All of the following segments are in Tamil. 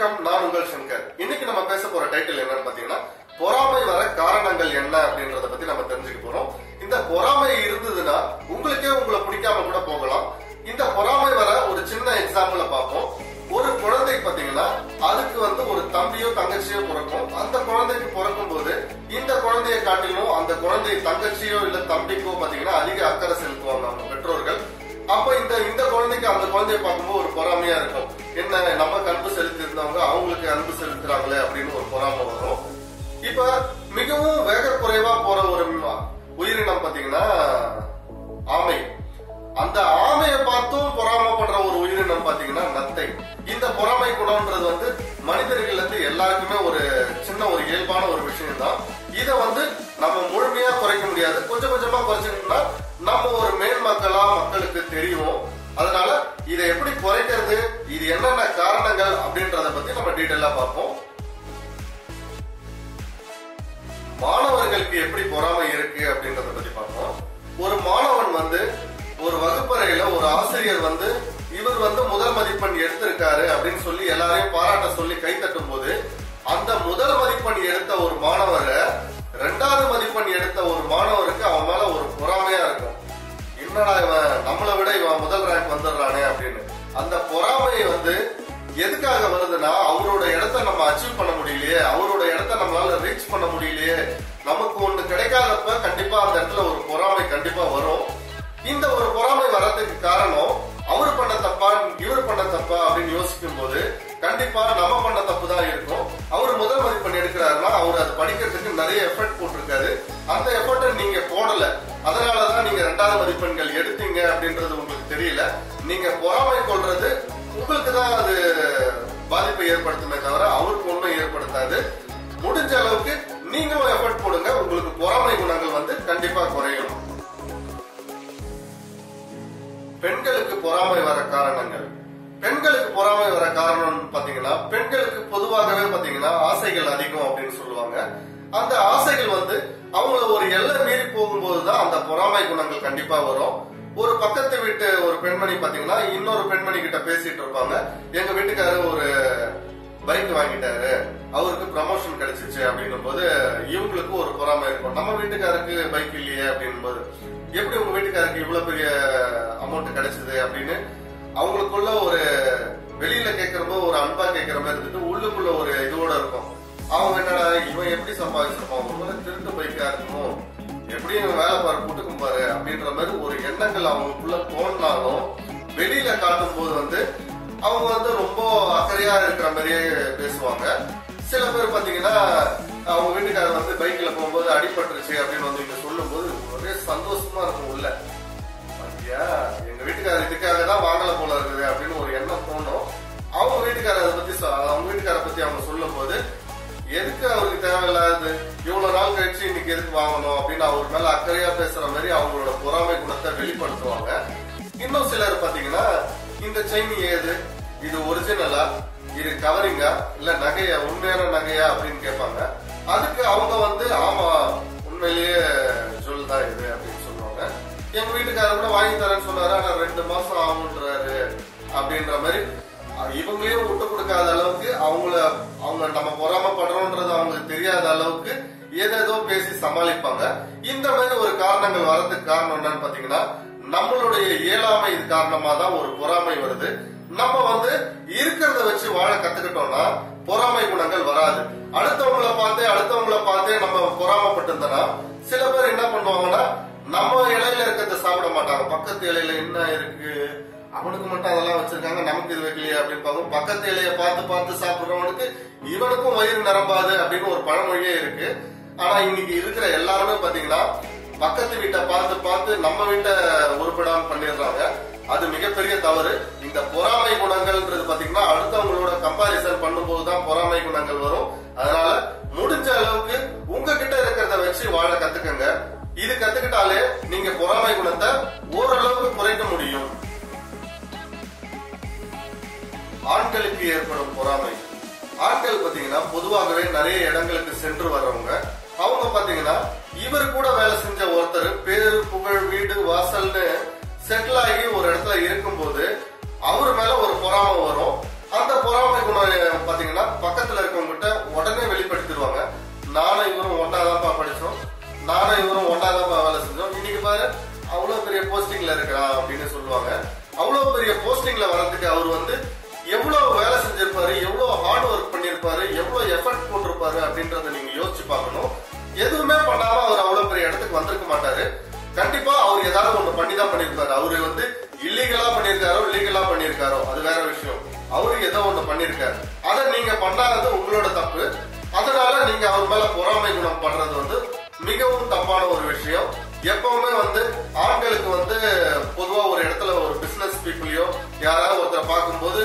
வணக்கம் நான் உங்கள் சங்கர் இன்னைக்கு நம்ம பேச போற டைட்டில் என்னன்னு பாத்தீங்கன்னா பொறாமை வர காரணங்கள் என்ன அப்படின்றத பத்தி நம்ம தெரிஞ்சுக்க போறோம் இந்த பொறாமை இருந்ததுன்னா உங்களுக்கே உங்களை பிடிக்காம கூட போகலாம் இந்த பொறாமை வர ஒரு சின்ன எக்ஸாம்பிள பார்ப்போம் ஒரு குழந்தை பாத்தீங்கன்னா அதுக்கு வந்து ஒரு தம்பியோ தங்கச்சியோ பிறக்கும் அந்த குழந்தைக்கு பிறக்கும் போது இந்த குழந்தையை காட்டிலும் அந்த குழந்தை தங்கச்சியோ இல்ல தம்பிக்கோ பாத்தீங்கன்னா அதிக அக்கறை செலுத்துவாங்க அவங்க பெற்றோர்கள் அப்ப இந்த இந்த குழந்தைக்கு அந்த குழந்தைய பார்க்கும்போது ஒரு பொறாமையா இருக்கும் என்ன நம்ம அன்பு செலுத்தி இருந்தவங்க அவங்களுக்கு அன்பு செலுத்துறாங்களே அப்படின்னு ஒரு பொறாமை வரும் இப்ப மிகவும் வேக குறைவா போற ஒரு உயிரினம் பாத்தீங்கன்னா ஆமை அந்த ஆமையை பார்த்தும் பொறாமப்படுற ஒரு உயிரினம் பாத்தீங்கன்னா நத்தை இந்த பொறாமை குணம்ன்றது வந்து மனிதர்கள் இருந்து எல்லாருக்குமே ஒரு சின்ன ஒரு இயல்பான ஒரு விஷயம் தான் இதை வந்து நம்ம முழுமையா குறைக்க முடியாது கொஞ்சம் கொஞ்சமா குறைச்சிட்டோம்னா நம்ம ஒரு மேல் மக்களா மக்களுக்கு தெரியும் அதனால இதை எப்படி குறைக்கிறது இது என்னென்ன காரணங்கள் அப்படின்றத பத்தி நம்ம டீட்டெயிலா பார்ப்போம் மாணவர்களுக்கு எப்படி பொறாமை இருக்கு அப்படின்றத பத்தி பார்ப்போம் ஒரு மாணவன் வந்து ஒரு வகுப்பறையில ஒரு ஆசிரியர் வந்து இவர் வந்து முதல் மதிப்பெண் எடுத்திருக்காரு அப்படின்னு சொல்லி எல்லாரையும் பாராட்ட சொல்லி கை தட்டும் போது அந்த முதல் மதிப்பெண் எடுத்த ஒரு மாணவரை ரெண்டாவது மதிப்பெண் எடுத்த ஒரு மாணவருக்கு அவன் மேல ஒரு பொறாமையா இருக்கும் என்னடா இவன் நம்மளை விட இவன் முதல் ரேங்க் வந்துடுறானே அப்படின்னு அந்த பொறாமை வந்து எதுக்காக வருதுன்னா அவரோட இடத்த நம்ம அச்சீவ் பண்ண முடியலையே அவரோட இடத்த நம்மளால ரீச் பண்ண முடியலையே நமக்கு ஒண்ணு கிடைக்காதப்ப கண்டிப்பா அந்த இடத்துல ஒரு பொறாமை கண்டிப்பா வரும் இந்த ஒரு பொறாமை வர்றதுக்கு காரணம் அவர் பண்ண தப்பா இவர் பண்ண தப்பா அப்படின்னு யோசிக்கும் போது கண்டிப்பா நம்ம பண்ண தப்பு தான் இருக்கும் அவர் முதல் மதிப்பெண் எடுக்கிறாருன்னா அவர் அது படிக்கிறதுக்கு நிறைய எஃபர்ட் போட்டிருக்காரு அந்த எஃபர்ட்டை நீங்க போடல அதனாலதான் நீங்க ரெண்டாவது மதிப்பெண்கள் எடுத்தீங்க அப்படின்றது உங்களுக்கு தெரியல நீங்க பொறாமை கொள்றது உங்களுக்கு தான் அது பாதிப்பை ஏற்படுத்துமே தவிர அவருக்கு ஒன்றும் ஏற்படுத்தாது முடிஞ்ச அளவுக்கு நீங்களும் எஃபர்ட் போடுங்க உங்களுக்கு பொறாமை குணங்கள் வந்து கண்டிப்பா குறையும் பெண்களுக்கு பொறாமை வர காரணங்கள் பெண்களுக்கு பொறாமை வர காரணம் பாத்தீங்கன்னா பெண்களுக்கு பொதுவாகவே பாத்தீங்கன்னா ஆசைகள் அதிகம் அப்படின்னு சொல்லுவாங்க அந்த ஆசைகள் வந்து அவங்கள ஒரு எல்லை மீறி போகும்போதுதான் அந்த பொறாமை குணங்கள் கண்டிப்பா வரும் ஒரு பக்கத்து வீட்டு ஒரு பெண்மணி பாத்தீங்கன்னா இன்னொரு பெண்மணி கிட்ட பேசிட்டு இருப்பாங்க எங்க வீட்டுக்காரர் ஒரு பைக் வாங்கிட்டாரு அவருக்கு ப்ரமோஷன் கிடைச்சிச்சு அப்படின்னும் போது இவங்களுக்கு ஒரு பொறாமை இருக்கும் நம்ம வீட்டுக்காருக்கு பைக் இல்லையே அப்படின்னும் போது எப்படி உங்க வீட்டுக்காருக்கு இவ்வளவு பெரிய அமௌண்ட் கிடைச்சது அப்படின்னு அவங்களுக்குள்ள ஒரு வெளியில கேட்கறப்போ ஒரு அன்பா கேட்கற மாதிரி இருந்துட்டு உள்ளுக்குள்ள ஒரு இதோட இருக்கும் அவங்க என்னடா இவன் எப்படி சம்பாதிச்சிருப்பான் ஒரு திருட்டு பைக்கா இருக்கணும் எப்படி இவன் வேலை பாரு கூட்டுக்கும் பாரு அப்படின்ற மாதிரி ஒரு எண்ணங்கள் அவங்களுக்குள்ள தோணினாலும் வெளியில காட்டும் போது வந்து அவங்க வந்து ரொம்ப அக்கறையா இருக்கிற மாதிரியே பேசுவாங்க சில பேர் பாத்தீங்கன்னா அவங்க வீட்டுக்காரர் வந்து பைக்ல போகும்போது அடிபட்டுருச்சு அப்படின்னு வந்து இங்க சொல்லும் போது ஒரே சந்தோஷமா இருக்கும் உள்ள பாத்தியா எங்க வீட்டுக்காரர் இதுக்காக தான் வாங்கல போல இருக்குது அப்படின்னு ஒரு எண்ணம் தோணும் அவங்க வீட்டுக்காரர் அதை பத்தி சொ- அவங்க வீட்டுக்காரரை பத்தி அவங்க சொல்லும் போது எதுக்கு அவருக்கு தேவையில்லாது இவ்வளவு நாள் கழிச்சு இன்னைக்கு எதுக்கு வாங்கணும் அப்படின்னு அவர் மேல அக்கறையா பேசுற மாதிரி அவங்களோட பொறாமை குணத்தை வெளிப்படுத்துவாங்க இன்னும் சிலர் பாத்தீங்கன்னா இந்த செயின் ஏது இது ஒரிஜினலா இது கவரிங்கா இல்ல நகையா உண்மையான நகையா அப்படின்னு கேட்பாங்க அதுக்கு அவங்க வந்து ஆமா உண்மையிலேயே ஜுவல் தான் இது அப்படின்னு சொல்லுவாங்க எங்க வீட்டுக்காரர் கூட வாங்கி தரேன்னு சொன்னாரு ஆனா ரெண்டு மாசம் ஆகுன்றாரு அப்படின்ற மாதிரி அஹ் இவங்களையும் விட்டு கொடுக்காத அளவுக்கு அவங்கள அவங்க நம்ம பொறாமப்படுறோன்றது அவங்களுக்கு தெரியாத அளவுக்கு ஏதேதோ பேசி சமாளிப்பாங்க இந்த மாதிரி ஒரு காரணங்கள் வர்றதுக்கு காரணம் என்னன்னு பாத்தீங்கன்னா நம்மளுடைய இயலாமை இது காரணமா தான் ஒரு பொறாமை வருது நம்ம வந்து இருக்கிறத வச்சு வாழ கத்துக்கிட்டோம்னா பொறாமை குணங்கள் வராது அடுத்தவங்கள பார்த்தே அடுத்தவங்கள பார்த்தே நம்ம பொறாமப்பட்டு இருந்தோம்னா சில பேர் என்ன பண்ணுவாங்கன்னா நம்ம இலையில இருக்கிறத சாப்பிட மாட்டாங்க பக்கத்து இலையில என்ன இருக்கு அவனுக்கு மட்டும் அதெல்லாம் வச்சிருக்காங்க நமக்கு இது வைக்கலையே அப்படின்னு பார்க்கும் பக்கத்து இலைய பார்த்து பார்த்து சாப்பிடுறவனுக்கு இவனுக்கும் வயிறு நிரம்பாது அப்படின்னு ஒரு பழமொழியே இருக்கு ஆனா இன்னைக்கு இருக்கிற எல்லாருமே பாத்தீங்கன்னா பக்கத்து வீட்டை பார்த்து பார்த்து நம்ம வீட்டை உருப்படாம பண்ணிடுறாங்க அது மிகப்பெரிய தவறு இந்த பொறாமை குணங்கள்ன்றது பாத்தீங்கன்னா அடுத்தவங்களோட கம்பாரிசன் பண்ணும்போது தான் பொறாமை குணங்கள் வரும் அதனால முடிஞ்ச அளவுக்கு உங்ககிட்ட இருக்கிறத வச்சு வாழ கத்துக்கங்க இது கத்துக்கிட்டாலே நீங்க பொறாமை குணத்தை ஓரளவுக்கு குறைக்க முடியும் ஆண்களுக்கு ஏற்படும் பொறாமை ஆண்கள் பாத்தீங்கன்னா பொதுவாகவே நிறைய இடங்களுக்கு சென்று வர்றவங்க அவங்க பாத்தீங்கன்னா இவர் கூட வேலை செஞ்ச ஒருத்தர் பேரு புகழ் வீடு வாசல்னு செட்டில் ஆகி ஒரு இடத்துல இருக்கும்போது அவர் மேல ஒரு பொறாமை வரும் அந்த பொறாமை குணம் பாத்தீங்கன்னா பக்கத்துல இருக்கவங்ககிட்ட உடனே வெளிப்படுத்திடுவாங்க நானும் இவரும் ஒன்னாதான்ப்பா படிச்சோம் நானும் இவரும் ஒன்னாதான்ப்பா வேலை செஞ்சோம் இன்னைக்கு பாரு அவ்வளவு பெரிய போஸ்டிங்ல இருக்கிறான் அப்படின்னு சொல்லுவாங்க அவ்வளவு பெரிய போஸ்டிங்ல வர்றதுக்கு அவர் வந்து எவ்வளவு வேலை செஞ்சிருப்பாரு எவ்வளவு ஹார்ட் ஒர்க் பண்ணிருப்பாரு எவ்வளவு எஃபர்ட் போட்டிருப்பாரு அப்படின்றத நீங்க யோசிச்சு பார்க்கணும் எதுவுமே பண்ணாம அவர் அவ்வளவு பெரிய இடத்துக்கு வந்திருக்க மாட்டாரு கண்டிப்பா அவர் ஏதாவது ஒண்ணு பண்ணி தான் பண்ணிருப்பாரு அவரு வந்து இல்லீகலா பண்ணிருக்காரோ லீகலா பண்ணிருக்காரோ அது வேற விஷயம் அவரு ஏதோ ஒண்ணு பண்ணிருக்காரு அதை நீங்க பண்ணாதது உங்களோட தப்பு அதனால நீங்க அவர் மேல பொறாமை குணம் பண்றது வந்து மிகவும் தப்பான ஒரு விஷயம் எப்பவுமே வந்து ஆண்களுக்கு வந்து பொதுவா ஒரு இடத்துல ஒரு பிசினஸ் பீப்புளையோ யாராவது ஒருத்தரை பார்க்கும்போது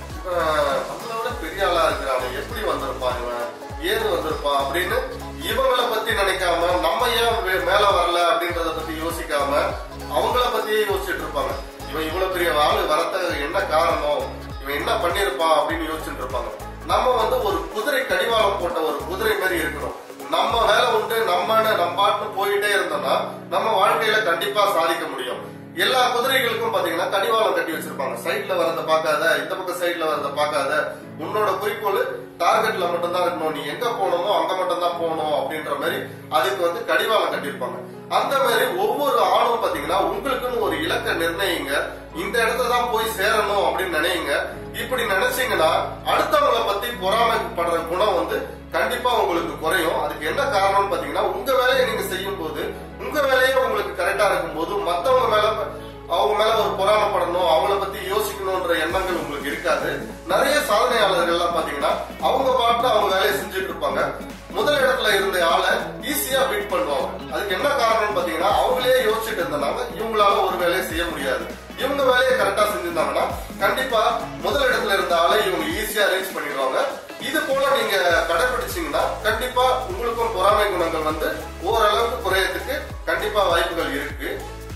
ஆஹ், நம்மளை விட பெரிய ஆளா இருக்கிறாங்க எப்படி வந்திருப்பான் இவன் ஏது வந்திருப்பான் அப்படின்னு இவங்கள பத்தி நினைக்காம நம்ம ஏன் வே- மேல வரல அப்படின்றத பத்தி யோசிக்காம அவங்கள பத்தியே யோசிச்சுட்டு இருப்பாங்க இவன் இவ்வளவு பெரிய ஆளு வரத்த என்ன காரணம் இவன் என்ன பண்ணிருப்பான் அப்படின்னு யோசிச்சுட்டு இருப்பாங்க நம்ம வந்து ஒரு குதிரை கடிவாளம் போட்ட ஒரு குதிரை மாதிரி இருக்கணும் நம்ம வேலை உண்டு நம்ம நம்ம பாட்டு போயிட்டே இருந்தோம்னா நம்ம வாழ்க்கையில கண்டிப்பா சாதிக்க முடியும் எல்லா குதிரைகளுக்கும் பாத்தீங்கன்னா கடிவாளம் கட்டி வச்சிருப்பாங்க சைட்ல வரத பார்க்காத இந்த பக்கம் சைட்ல வரத பார்க்காத உன்னோட குறிக்கோள் டார்கெட்ல மட்டும் தான் இருக்கணும் நீ எங்க போகணுமோ அங்க மட்டும் தான் போகணும் அப்படின்ற மாதிரி அதுக்கு வந்து கடிவாளம் கட்டியிருப்பாங்க அந்த மாதிரி ஒவ்வொரு ஆணும் பாத்தீங்கன்னா உங்களுக்குன்னு ஒரு இலக்கை நிர்ணயிங்க இந்த இடத்துல தான் போய் சேரணும் அப்படின்னு நினைங்க இப்படி நினைச்சீங்கன்னா அடுத்தவங்கள பத்தி பொறாமைப்படுற குணம் வந்து கண்டிப்பா உங்களுக்கு குறையும் அதுக்கு என்ன காரணம்னு பாத்தீங்கன்னா உங்க வேலையை நீங்க செய்யும் போது உங்க வேலையே உங்களுக்கு கரெக்டா இருக்கும் போது மத்தவங்க மேல அவங்க மேல ஒரு பொறாமப்படணும் அவங்கள பத்தி யோசிக்கணும்ன்ற எண்ணங்கள் உங்களுக்கு இருக்காது நிறைய சாதனையாளர்கள் எல்லாம் பாத்தீங்கன்னா அவங்க பாட்டு அவங்க வேலையை செஞ்சுட்டு இருப்பாங்க முதல் இடத்துல இருந்த ஆளை ஈஸியா பீட் பண்ணுவாங்க அதுக்கு என்ன காரணம்னு பாத்தீங்கன்னா அவங்களே யோசிச்சுட்டு இருந்தனால இவங்களால ஒரு வேலையை செய்ய முடியாது இவங்க வேலையை கரெக்டா செஞ்சிருந்தாங்கன்னா கண்டிப்பா முதல் இடத்துல இருந்த ஆளை இவங்க ஈஸியா ரீச் பண்ணிடுவாங்க இது போல நீங்க கடைபிடிச்சீங்கன்னா கண்டிப்பா உங்களுக்கும் பொறாமை குணங்கள் வந்து ஓரளவுக்கு குறையறதுக்கு கண்டிப்பா வாய்ப்புகள் இருக்கு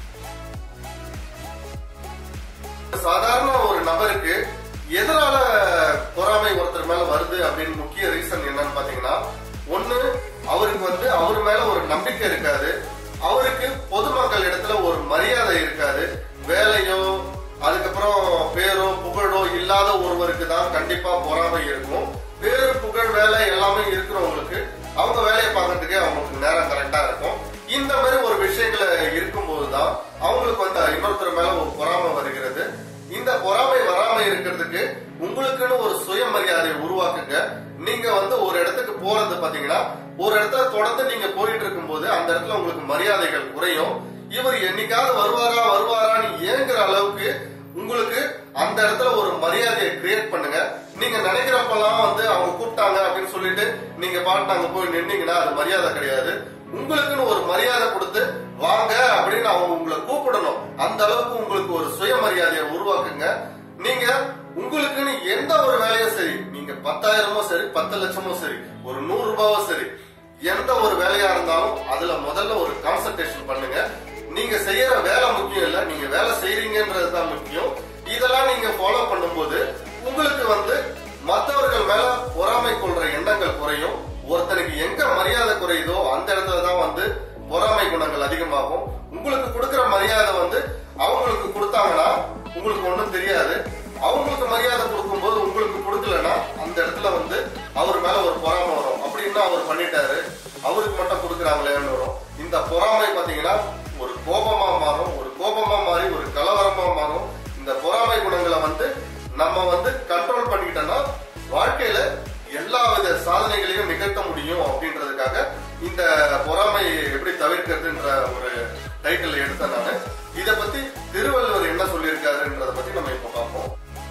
சாதாரண ஒரு நபருக்கு எதனால பொறாமை ஒருத்தர் மேல வருது அப்படின்னு முக்கிய ரீசன் என்னன்னு பாத்தீங்கன்னா ஒண்ணு அவருக்கு வந்து அவர் மேல ஒரு நம்பிக்கை இருக்காது அவருக்கு பொதுமக்கள் இடத்துல ஒரு மரியாதை இருக்காது வேலையோ அதுக்கப்புறம் பேரோ புகழோ இல்லாத ஒருவருக்கு தான் கண்டிப்பா பொறாமை இருக்கும் பேரு புகழ் வேலை எல்லாமே இருக்கிறவங்களுக்கு அவங்க வேலையை பார்க்கறதுக்கே அவங்களுக்கு நேரம் கரெக்டா இருக்கும் இந்த மாதிரி ஒரு விஷயங்களை இருக்கும்போது தான் அவங்களுக்கு வந்து இன்னொருத்தர் மேல ஒரு பொறாமை வருகிறது இந்த பொறாமை வராம இருக்கிறதுக்கு உங்களுக்குன்னு ஒரு சுயமரியாதையை உருவாக்குங்க நீங்க வந்து ஒரு இடத்துக்கு போறது பாத்தீங்கன்னா ஒரு இடத்துல தொடர்ந்து நீங்க போயிட்டு இருக்கும்போது அந்த இடத்துல உங்களுக்கு மரியாதைகள் குறையும் இவர் என்னைக்காவது வருவாரா வருவாரான்னு ஏங்குற அளவுக்கு உங்களுக்கு அந்த இடத்துல ஒரு மரியாதையை கிரியேட் பண்ணுங்க நீங்க நினைக்கிறப்பெல்லாம் வந்து அவங்க கூப்பிட்டாங்க அப்படின்னு சொல்லிட்டு நீங்க பாட்டு அங்க போய் நின்னீங்கன்னா அது மரியாதை கிடையாது உங்களுக்குன்னு ஒரு மரியாதை கொடுத்து வாங்க அப்படின்னு அவங்க உங்களை கூப்பிடணும் அந்த அளவுக்கு உங்களுக்கு ஒரு சுயமரியாதையை உருவாக்குங்க நீங்க உங்களுக்குன்னு எந்த ஒரு வேலையும் சரி நீங்க பத்தாயிரமோ சரி பத்து லட்சமோ சரி ஒரு நூறு ரூபாவோ சரி எந்த ஒரு வேலையா இருந்தாலும் அதுல முதல்ல ஒரு கான்சன்ட்ரேஷன் பண்ணுங்க நீங்க செய்யற வேலை முக்கியம் இல்ல நீங்க வேலை செய்றீங்கன்றது தான் முக்கியம் இதெல்லாம் நீங்க ஃபாலோ பண்ணும்போது உங்களுக்கு வந்து மற்றவர்கள் மேல பொறாமை கொள்ற எண்ணங்கள் குறையும் ஒருத்தருக்கு எங்க மரியாதை குறையுதோ அந்த இடத்துல தான் வந்து பொறாமை குணங்கள் அதிகமாகும் உங்களுக்கு கொடுக்கிற மரியாதை வந்து அவங்களுக்கு கொடுத்தாங்கன்னா உங்களுக்கு ஒண்ணும் தெரியாது அவங்களுக்கு மரியாதை கொடுக்கும்போது உங்களுக்கு கொடுக்கலன்னா அந்த இடத்துல வந்து அவர் மேல ஒரு பொறாமை வரும் அப்படின்னா அவர் பண்ணிட்டாரு அவருக்கு மட்டும் கொடுக்குறாங்களேன்னு வரும் இந்த பொறாமை பாத்தீங்கன்னா ஒரு கோபமா மாறும் ஒரு கோபமா மாறி ஒரு கலவரமா மாறும் இந்த பொறாமை குணங்களை வந்து நம்ம வந்து கண்ட்ரோல் பண்ணிக்கிட்டோம்னா வாழ்க்கையில எல்லா வித சாதனைகளையும் நிகழ்த்த முடியும் அப்படின்றதுக்காக இந்த பொறாமை எப்படி தவிர்க்கிறதுன்ற ஒரு டைட்டில் எடுத்தேன் நானு இத பத்தி திருவள்ளுவர் என்ன சொல்லியிருக்காருன்றத பத்தி நம்ம இப்ப பார்ப்போம்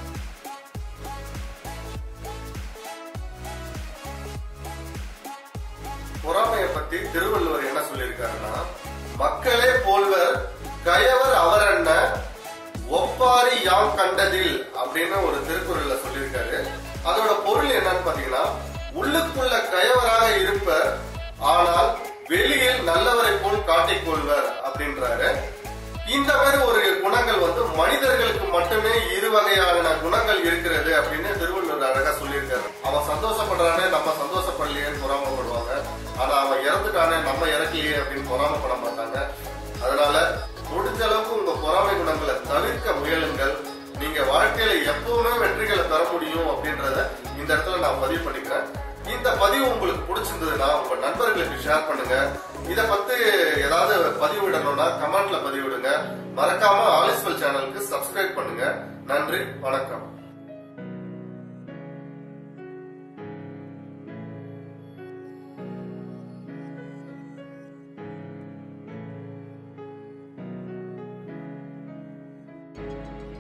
பொறாமையை பத்தி திருவள்ளுவர் என்ன சொல்லியிருக்காருன்னா மக்களே போல்வர் கயவர் அவர் என்ன ஒப்பாரி யாம் கண்டதில் அப்படின்னு ஒரு திருக்குறள்ல சொல்லியிருக்காரு அதோட பொருள் என்னன்னு பாத்தீங்கன்னா உள்ளுக்குள்ள கயவராக இருப்பர் ஆனால் வெளியில் நல்லவரை போல் காட்டிக் கொள்வர் அப்படின்றாரு இந்த மாதிரி ஒரு குணங்கள் வந்து மனிதர்களுக்கு மட்டுமே இரு வகையான குணங்கள் இருக்கிறது அப்படின்னு திருவள்ளுவர் அழகா சொல்லியிருக்காரு அவன் சந்தோஷப்படுறானே நம்ம சந்தோஷப்படலையேன்னு பொறாமப்படுவாங்க ஆனா அவன் இறந்துட்டானே நம்ம இறக்கலையே அப்படின்னு பொறாமப்பட மாட்டாங்க அதனால முடிஞ்ச அளவுக்கு உங்க பொறாமை குணங்களை தவிர்க்க முயலுங்கள் நீங்க வாழ்க்கையில எப்பவுமே வெற்றிகளை பெற முடியும் அப்படின்றத இந்த இடத்துல நான் நண்பர்களுக்கு ஷேர் பண்ணுங்க இத பத்தி ஏதாவது பதிவிடணும்னா கமெண்ட்ல பதிவிடுங்க மறக்காம ஆலிஸ்வல் சேனலுக்கு சப்ஸ்கிரைப் பண்ணுங்க நன்றி வணக்கம் Thank